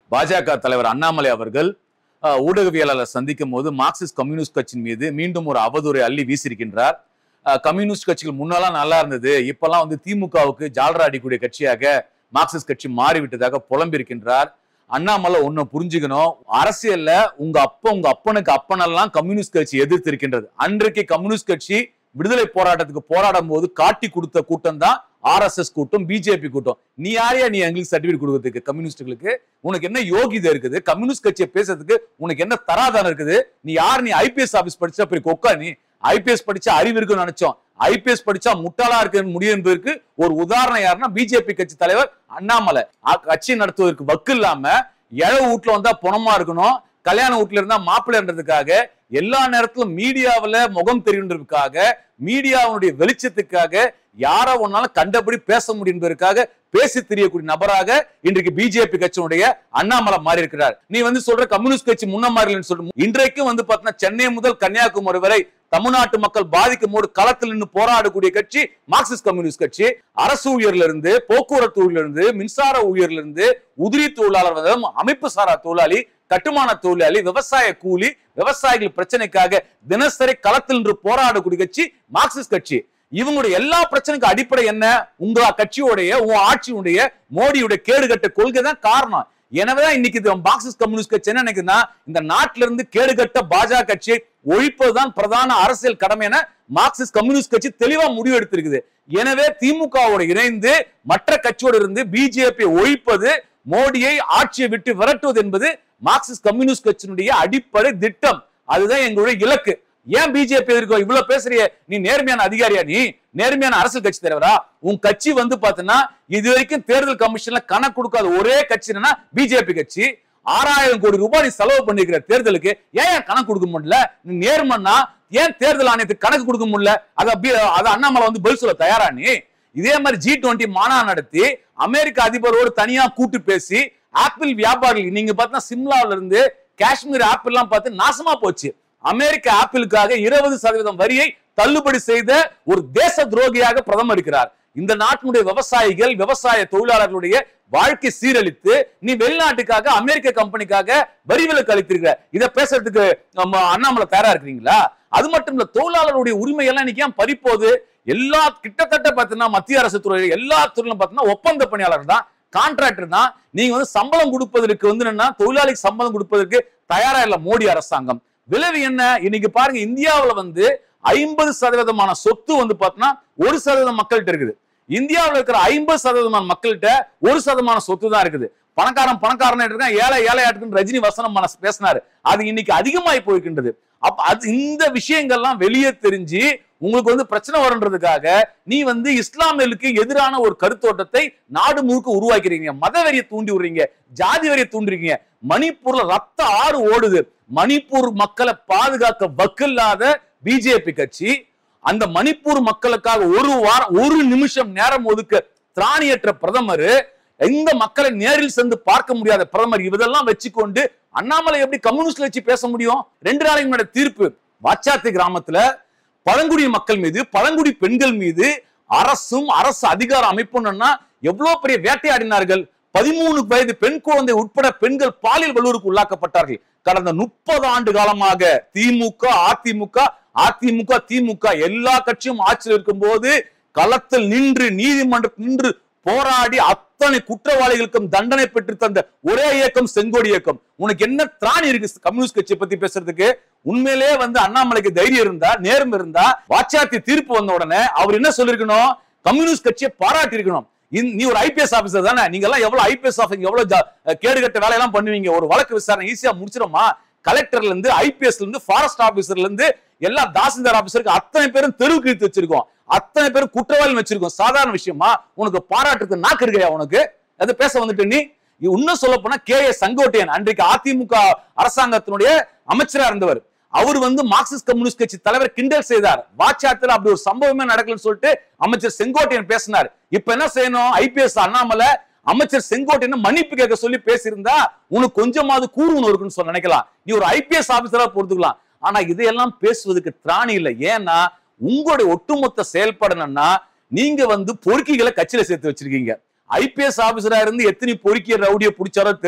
பாஜக தலைவர் அண்ணாமலை அவர்கள் அஹ், ஊடகவியலாளர் சந்திக்கும் போது மார்க்சிஸ்ட் கம்யூனிஸ்ட் கட்சியின் மீது மீண்டும் ஒரு அவதூறை அள்ளி வீசியிருக்கின்றார் அஹ், கம்யூனிஸ்ட் கட்சிகள் முன்னெல்லாம் நல்லா இருந்தது இப்பெல்லாம் வந்து திமுகவுக்கு ஜால்ரா அடிக்கூடிய கட்சியாக மார்க்சிஸ்ட் கட்சி மாறிவிட்டதாக புலம்பியிருக்கின்றார் அண்ணாமலை ஒண்ணு புரிஞ்சுக்கணும் அரசியல்ல உங்க அப்பா உங்க அப்பனுக்கு அப்பனெல்லாம் கம்யூனிஸ்ட் கட்சி எதிர்த்து இருக்கின்றது அன்றைக்கு கம்யூனிஸ்ட் கட்சி விடுதலை போராட்டத்துக்கு போராடும் போது காட்டி கொடுத்த கூட்டம் தான் ஆர்எஸ்எஸ் கூட்டம் பிஜேபி கூட்டம் நீ யாரையா நீ எங்களுக்கு சர்டிபிகேட் கொடுக்கறதுக்கு கம்யூனிஸ்டுகளுக்கு உனக்கு என்ன யோகிதை இருக்குது கம்யூனிஸ்ட் கட்சியை பேசுறதுக்கு உனக்கு என்ன தராதாரம் இருக்குது நீ யார் நீ ஐபிஎஸ் ஆபீஸ் படிச்சா அப்படி கொக்கா நீ ஐபிஎஸ் படிச்சா அறிவு இருக்குன்னு நினைச்சோம் ஐபிஎஸ் படிச்சா முட்டாளா இருக்குன்னு முடியும் என்பதற்கு ஒரு உதாரணம் யாருன்னா பிஜேபி கட்சி தலைவர் அண்ணாமலை அ- கட்சி நடத்துவதற்கு வக்கு இல்லாம இழவு வீட்டுல வந்தா பணமா இருக்கணும் கல்யாண வீட்டுல இருந்தா மாப்பிள்ளைன்றதுக்காக எல்லா நேரத்திலும் மீடியாவுல முகம் தெரியுன்றதுக்காக மீடியாவுடைய வெளிச்சத்துக்காக யார ஒன்னாலும் கண்டபடி பேச முடியும் என்பதற்காக பேசி தெரியக்கூடிய நபராக இன்றைக்கு பிஜேபி கட்சியினுடைய அண்ணாமலை மாறி இருக்கிறார் நீ வந்து சொல்ற கம்யூனிஸ்ட் கட்சி முன்ன மாறலன்னு சொல்ற இன்றைக்கும் வந்து பாத்தீங்கன்னா சென்னை முதல் கன்னியாகுமரி வரை தமிழ்நாட்டு மக்கள் பாதிக்கும் போது களத்தில் நின்று போராடக்கூடிய கட்சி மார்க்சிஸ்ட் கம்யூனிஸ்ட் கட்சி அரசு ஊழியர்ல இருந்து போக்குவரத்து ஊழியர்ல இருந்து மின்சார ஊழியர்ல இருந்து உதிரி தொழிலாளர் முதல் அமைப்பு சாரா தொழிலாளி கட்டுமான தொழிலாளி விவசாய கூலி விவசாயிகள் பிரச்சனைக்காக தினசரி களத்தில் நின்று போராடக்கூடிய கட்சி மார்க்சிஸ்ட் கட்சி இவங்களுடைய எல்லா பிரச்சனைக்கும் அடிப்படை என்ன உங்க கட்சியோடைய உங்க ஆட்சியுடைய மோடியுடைய கேடுகட்ட கொள்கை தான் காரணம் எனவேதான் இன்னைக்கு இது மார்க்சிஸ்ட் கம்யூனிஸ்ட் கட்சி என்ன நினைக்குதுன்னா இந்த நாட்டில இருந்து கேடுகட்ட பாஜக கட்சியை ஒழிப்பதுதான் பிரதான அரசியல் கடமை என மார்க்சிஸ்ட் கம்யூனிஸ்ட் கட்சி தெளிவா முடிவு எடுத்திருக்குது எனவே திமுகவோட இணைந்து மற்ற கட்சியோடு இருந்து பிஜேபி ஒழிப்பது மோடியை ஆட்சியை விட்டு விரட்டுவது என்பது மார்க்சிஸ்ட் கம்யூனிஸ்ட் கட்சியினுடைய அடிப்படை திட்டம் அதுதான் எங்களுடைய இலக்கு ஏன் பிஜேபி எதிர்க்கோ இவ்வளவு பேசுறிய நீ நேர்மையான அதிகாரியா நீ நேர்மையான அரசியல் கட்சி தலைவரா உன் கட்சி வந்து பாத்தீங்கன்னா இது வரைக்கும் தேர்தல் கமிஷன்ல கணக்கு கொடுக்காத ஒரே கட்சி என்னன்னா பிஜேபி கட்சி ஆறாயிரம் கோடி ரூபாய் நீ செலவு பண்ணிருக்கிற தேர்தலுக்கு ஏன் ஏன் கணக்கு கொடுக்க முடியல நீ நேர்மன்னா ஏன் தேர்தல் ஆணையத்துக்கு கணக்கு கொடுக்க முடியல அத பி- அத அண்ணாமலை வந்து பதில் சொல்ல தயாரா நீ இதே மாதிரி ஜி டுவெண்ட்டி மாநாடு நடத்தி அமெரிக்க அதிபரோடு தனியா கூட்டு பேசி ஆப்பிள் வியாபாரிகள் நீங்க பார்த்தா சிம்லாவில இருந்து காஷ்மீர் ஆப்பிள் எல்லாம் பார்த்து நாசமா போச்சு அமெரிக்க ஆப்பிளுக்காக இருபது சதவீதம் வரியை தள்ளுபடி செய்த ஒரு தேச துரோகியாக பிரதமர் இருக்கிறார் இந்த நாட்டினுடைய விவசாயிகள் விவசாய தொழிலாளர்களுடைய வாழ்க்கை சீரழித்து நீ வெளிநாட்டுக்காக அமெரிக்க கம்பெனிக்காக வரி விலக்கு அளித்திருக்கிற இதை பேசுறதுக்கு நம்ம அண்ணாமலை தயாரா இருக்கிறீங்களா அது மட்டும் இல்ல தொழிலாளருடைய உரிமை எல்லாம் இன்னைக்கு ஏன் பறிப்போது எல்லா கிட்டத்தட்ட பாத்தீங்கன்னா மத்திய அரசு துறை எல்லா துறையிலும் பாத்தீங்கன்னா ஒப்பந்த பணியாளர் தான் கான்ட்ராக்டர் தான் நீங்க வந்து சம்பளம் கொடுப்பதற்கு வந்து என்னன்னா தொழிலாளிக்கு சம்பளம் கொடுப்பதற்கு தயாரா இல்ல மோடி அரசாங்கம் விளைவு என்ன இன்னைக்கு பாருங்க இந்தியாவுல வந்து ஐம்பது சதவீதமான சொத்து வந்து பாத்தீங்கன்னா ஒரு சதவீதம் மக்கள்கிட்ட இருக்குது இந்தியாவுல இருக்கிற ஐம்பது சதவீதமான மக்கள்கிட்ட ஒரு சதமான சொத்து தான் இருக்குது பணக்காரன் பணக்காரன் இருக்கான் ஏழை ஏழையாட்டுக்குன்னு ரஜினி வசனம் மனசு பேசினாரு அது இன்னைக்கு அதிகமாய் போய்கின்றது அப்ப அது இந்த விஷயங்கள்லாம் வெளியே தெரிஞ்சு உங்களுக்கு வந்து பிரச்சனை வருன்றதுக்காக நீ வந்து இஸ்லாமியர்களுக்கு எதிரான ஒரு கருத்தோட்டத்தை நாடு முழுக்க உருவாக்கிறீங்க மத வெறியை தூண்டி விடுறீங்க ஜாதி வெறியை தூண்டுறீங்க மணிப்பூர்ல ரத்த ஆறு ஓடுது மணிப்பூர் மக்களை பாதுகாக்க வக்கில்லாத பிஜேபி கட்சி அந்த மணிப்பூர் மக்களுக்காக ஒரு வாரம் ஒரு நிமிஷம் நேரம் ஒதுக்க திராணியற்ற பிரதமர் இந்த மக்களை நேரில் சென்று பார்க்க முடியாத பிரதமர் இதெல்லாம் வச்சுக்கொண்டு அண்ணாமலை எப்படி கம்யூனிஸ்ட்ல வச்சு பேச முடியும் ரெண்டு நாளைக்கு முன்னாடி தீர்ப்பு வாச்சாத்தி கிராமத்துல பழங்குடி மக்கள் மீது பழங்குடி பெண்கள் மீது அரசும் அரசு அதிகார அமைப்புன்னா எவ்வளவு பெரிய வேட்டையாடினார்கள் பதிமூணு வயது பெண் குழந்தை உட்பட பெண்கள் பாலியல் வல்லுறவுக்கு உள்ளாக்கப்பட்டார்கள் கடந்த முப்பது ஆண்டு காலமாக திமுக அதிமுக அதிமுக திமுக எல்லா கட்சியும் ஆட்சியில் இருக்கும்போது களத்தில் நின்று நீதிமன்றத்தில் நின்று போராடி அத்தனை குற்றவாளிகளுக்கும் தண்டனை பெற்று தந்த ஒரே இயக்கம் செங்கோடி இயக்கம் உனக்கு என்ன திராணி இருக்கு கம்யூனிஸ்ட் கட்சியை பத்தி பேசுறதுக்கு உண்மையிலே வந்து அண்ணாமலைக்கு தைரியம் இருந்தா நேர்மை இருந்தா வாச்சாத்தி தீர்ப்பு வந்த உடனே அவர் என்ன சொல்லிருக்கணும் கம்யூனிஸ்ட் கட்சியை பாராட்டி இருக்கணும் இந்த- நீ ஒரு ஐபிஎஸ் ஆபீசர் தானே நீங்க எல்லாம் எவ்வளவு ஐபிஎஸ் ஆஃபீஸ் எவ்வளவு ஜா- கேடுகட்ட வேலையெல்லாம் பண்ணுவீங்க ஒரு வழக்கு விசாரணை ஈஸியா முடிச்சிடுமா கலெக்டர்ல இருந்து ஐபிஎஸ்ல இருந்து ஃபாரஸ்ட் ஆபீசர்ல இருந்து எல்லா தாசில்தார் ஆபீசருக்கு அத்தனை பேரும் தெருவுக்கு இழுத்து வச்சிருக்கோம் அத்தனை பேரும் குற்றவாளி வச்சிருக்கோம் சாதாரண விஷயமா உனக்கு பாராட்டுக்கு நாக்கு இருக்கையா உனக்கு அது பேச வந்துட்டு நீ இது இன்னும் சொல்ல போனா கே ஏ செங்கோட்டையன் அன்றைக்கு அதிமுக அரசாங்கத்தினுடைய அமைச்சரா இருந்தவர் அவர் வந்து மார்க்சிஸ்ட் கம்யூனிஸ்ட் கட்சி தலைவர் கிண்டல் செய்தார் வாட்சாத்துல அப்படி ஒரு சம்பவமே நடக்கலன்னு சொல்லிட்டு அமைச்சர் செங்கோட்டையன் பேசினார் இப்ப என்ன செய்யணும் ஐபிஎஸ் அண்ணாமலை அமைச்சர் செங்கோட்டையன் மன்னிப்பு கேட்க சொல்லி பேசியிருந்தா உனக்கு கொஞ்சமாவது கூறு உணர்வு இருக்குன்னு சொல்ல நினைக்கலாம் நீ ஒரு ஐபிஎஸ் ஆபீசரா பொறுத்துக்கலாம் ஆனா இதையெல்லாம் பேசுவதற்கு திராணி இல்லை ஏன்னா உங்களுடைய ஒட்டுமொத்த செயல்படணும்னா நீங்க வந்து பொறுக்கிகளை கட்சியில சேர்த்து வச்சிருக்கீங்க ஐபிஎஸ் ஆபீசரா இருந்து எத்தனை பொறுக்கிய ரவுடிய பிடிச்சாரோ தெரியல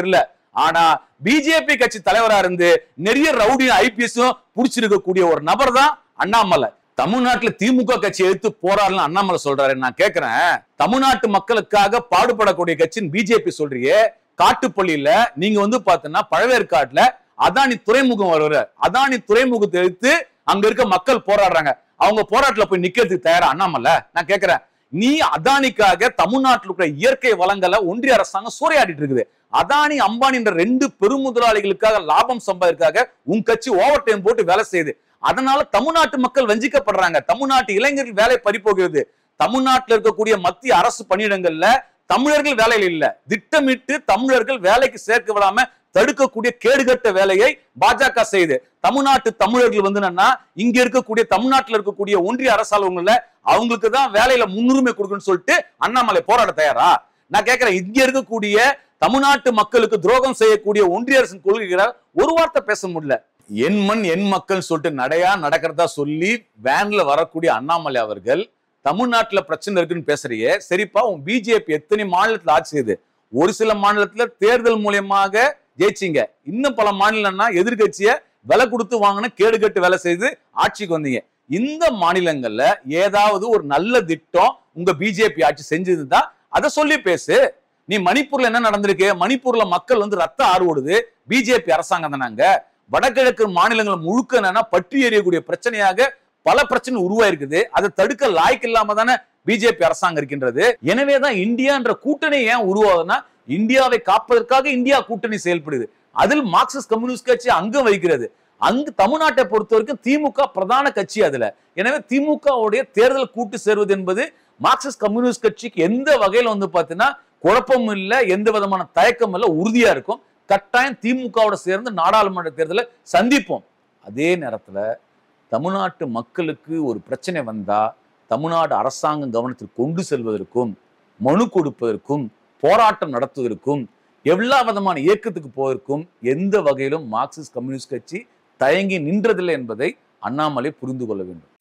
ஆனா பிஜேபி கட்சி தலைவரா இருந்து நிறைய ரவுடியும் ஐபிஎஸும் புடிச்சிருக்கக்கூடிய ஒரு நபர் தான் அண்ணாமலை தமிழ்நாட்டுல திமுக கட்சி எடுத்து போராடலாம் அண்ணாமலை சொல்றாரு நான் கேக்குறேன் தமிழ்நாட்டு மக்களுக்காக பாடுபடக்கூடிய கட்சின்னு பிஜேபி சொல்றியே காட்டுப்பள்ளியில நீங்க வந்து பாத்தீங்கன்னா பழவேற்காட்டுல அதானி துறைமுகம் வருவாரு அதானி துறைமுகத்தை எடுத்து அங்க இருக்க மக்கள் போராடுறாங்க அவங்க போராட்டத்துல போய் நிக்கிறதுக்கு தயாரா அண்ணாமலை நான் கேக்குறேன் நீ அதானிக்காக தமிழ்நாட்டில் இருக்கிற இயற்கை வளங்களை ஒன்றிய அரசாங்கம் சூறையாடிட்டு இருக்குது அதானி அம்பானி என்ற ரெண்டு பெருமுதலாளிகளுக்காக லாபம் சம்பாதிக்காக உன் கட்சி ஓவர் டைம் போட்டு வேலை செய்யுது அதனால தமிழ்நாட்டு மக்கள் வஞ்சிக்கப்படுறாங்க தமிழ்நாட்டு இளைஞர்கள் வேலை பறிப்போகிறது தமிழ்நாட்டில் இருக்கக்கூடிய மத்திய அரசு பணியிடங்கள்ல தமிழர்கள் வேலையில் இல்ல திட்டமிட்டு தமிழர்கள் வேலைக்கு சேர்க்க விடாம தடுக்கக்கூடிய கேடுகட்ட வேலையை பாஜக செய்யுது தமிழ்நாட்டு தமிழர்கள் வந்து என்னன்னா இங்க இருக்கக்கூடிய தமிழ்நாட்டில் இருக்கக்கூடிய ஒன்றிய அரசாங்கங்கள்ல அவங்களுக்கு தான் வேலையில முன்னுரிமை கொடுக்கணும்னு சொல்லிட்டு அண்ணாமலை போராட தயாரா நான் கேட்கிறேன் இங்க இருக்கக்கூடிய தமிழ்நாட்டு மக்களுக்கு துரோகம் செய்யக்கூடிய ஒன்றிய அரசின் கொள்கைகளை ஒரு வார்த்தை பேச முடியல என் மண் என் மக்கள் சொல்லிட்டு நடையா நடக்கிறதா சொல்லி வேன்ல வரக்கூடிய அண்ணாமலை அவர்கள் தமிழ்நாட்டுல பிரச்சனை இருக்குன்னு பேசுறியே சரிப்பா உன் பிஜேபி எத்தனை மாநிலத்துல ஆட்சி செய்யுது ஒரு சில மாநிலத்துல தேர்தல் மூலியமாக ஜெயிச்சீங்க இன்னும் பல மாநிலம்னா எதிர்கட்சிய விலை கொடுத்து வாங்கின கேடுகட்டு வேலை செய்து ஆட்சிக்கு வந்தீங்க இந்த மாநிலங்கள்ல ஏதாவது ஒரு நல்ல திட்டம் உங்க பிஜேபி ஆட்சி செஞ்சதுதான் அதை சொல்லி பேசு நீ மணிப்பூர்ல என்ன நடந்திருக்கு மணிப்பூர்ல மக்கள் வந்து ரத்த ஆர்வோடுது பிஜேபி அரசாங்கம் தானாங்க வடகிழக்கு மாநிலங்கள் முழுக்க என்னன்னா பற்றி எறியக்கூடிய பிரச்சனையாக பல பிரச்சனை உருவாயிருக்குது அதை தடுக்க லாய்க்கு இல்லாம தானே பிஜேபி அரசாங்கம் இருக்கின்றது எனவேதான் இந்தியான்ற கூட்டணி ஏன் உருவாகுதுன்னா இந்தியாவை காப்பதற்காக இந்தியா கூட்டணி செயல்படுது அதில் மார்க்சிஸ்ட் கம்யூனிஸ்ட் கட்சி அங்கம் வகிக்கிறது அங்கு தமிழ்நாட்டை பொறுத்த வரைக்கும் திமுக பிரதான கட்சி அதுல எனவே திமுகவுடைய தேர்தல் கூட்டு சேர்வது என்பது மார்க்சிஸ்ட் கம்யூனிஸ்ட் கட்சிக்கு எந்த வகையில வந்து பாத்தீங்கன்னா குழப்பமும் இல்ல எந்த விதமான தயக்கம் இல்ல உறுதியா இருக்கும் கட்டாயம் திமுகவோட சேர்ந்து நாடாளுமன்ற தேர்தலை சந்திப்போம் அதே நேரத்துல தமிழ்நாட்டு மக்களுக்கு ஒரு பிரச்சனை வந்தா தமிழ்நாடு அரசாங்கம் கவனத்தில் கொண்டு செல்வதற்கும் மனு கொடுப்பதற்கும் போராட்டம் நடத்துவதற்கும் எல்லா விதமான இயக்கத்துக்கு போவதற்கும் எந்த வகையிலும் மார்க்சிஸ்ட் கம்யூனிஸ்ட் கட்சி தயங்கி நின்றதில்லை என்பதை அண்ணாமலை புரிந்து கொள்ள வேண்டும்